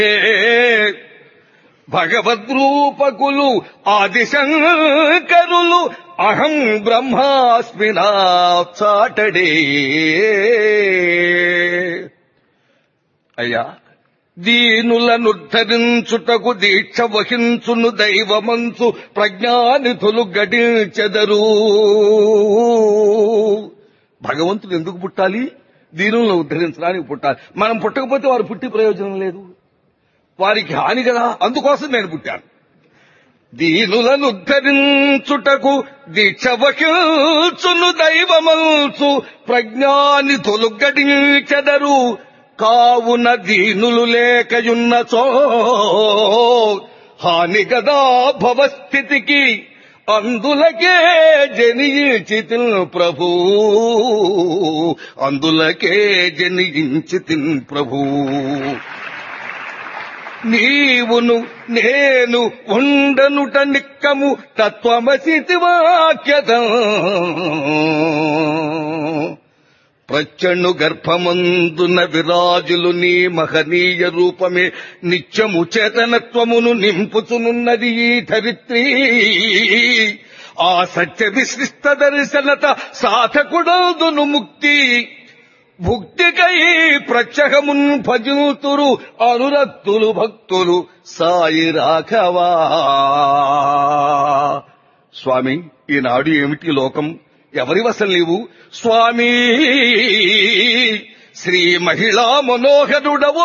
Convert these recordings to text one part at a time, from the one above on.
భగవద్రూపకులు ఆదిశంకరులు అహం బ్రహ్మాస్మి నా చాటడే అయ్యా దీనులనుద్ధరించుటకు దీక్ష వహించును దైవమంచు ప్రజ్ఞానిధులు గడించెదరు భగవంతుడు ఎందుకు పుట్టాలి దీనులను ఉద్ధరించడానికి పుట్టాలి మనం పుట్టకపోతే వారు పుట్టి ప్రయోజనం లేదు వారికి హాని కదా అందుకోసం నేను పుట్టాను దీనులను ఉద్ధరించుటకు దీక్ష వహించును దైవమంచు ప్రజ్ఞాని తొలుగడించెదరు కావున దీనులు లేకయున్నచో హాని గదా భవస్థితికి అందులకే జనించి ప్రభు అందులకే జనించి ప్రభు నీవును నేను ఉండనుట నిక్కము తత్వమసితి వాక్యత ప్రచండు గర్భమందున విరాజులు నీ మహనీయ రూపమే నిత్యము చేతనత్వమును నింపుచునున్నది ఈ ధరిత్రి ఆ సత్య విశిష్ట దర్శనత సాధకుడందును ముక్తి భుక్తికై ప్రత్యహమున్ భజుతురు అనురక్తులు భక్తులు సాయి రాఘవా స్వామి ఈనాడు ఏమిటి లోకం ఎవరి వశం లేవు స్వామి శ్రీ మహిళా మనోహరుడవో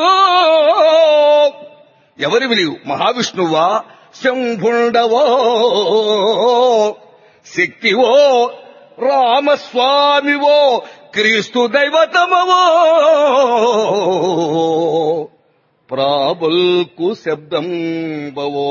ఎవరివి నీవు మహావిష్ణువా శంభుండవో శక్తివో రామస్వామివో క్రీస్తు దైవతమవో ప్రాబుల్కు శబ్దం బవో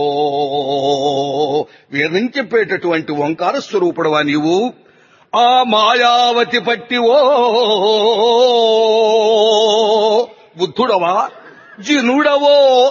వీరిని చెప్పేటటువంటి ఓంకార స్వరూపుడవా నీవు ఆ మాయావతి పట్టివో బుద్ధుడవా జినుడవో